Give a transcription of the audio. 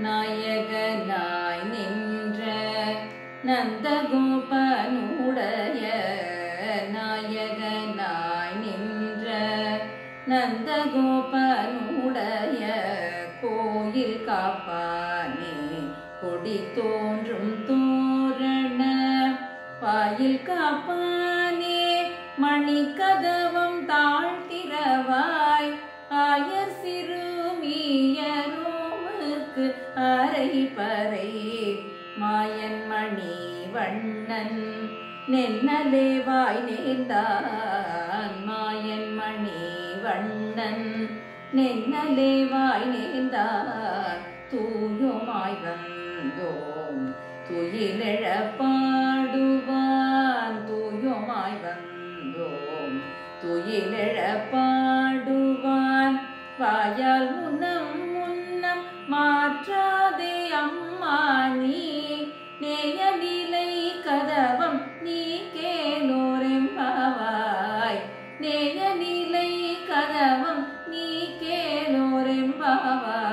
நாயகனாய் நின்ற நந்தகோபனுடைய நாயகனாய் நின்ற நந்தகோபனுடைய கோயில் காப்பானே கொடி தோன்றும் தோரண வாயில் காப்பானே மணிக்கதவம் தாழ்த்திரவாய் ஆயர் சிறுமியரோமுக்கு அரை பறை மாயன் மணி வண்ணன் நென்னலேவாய் நேர்ந்தான் மாயன் மணி வண்ணன் நென்னலேவாய் நேர்ந்தான் தூயோமாய் வந்தோம் துயிலெழ பாடுவான் தூயோமாய் வந்தோம் துயிலெழ பாடுவான் வாயால் முன்னம் முன்னம் மாற்றாதே அம்மா நீ நேய நிலை கதவம் நீ கேளோரெம்பாவாய் நேய நிலை கதவம் நீ கேளோரெம்பாவாய்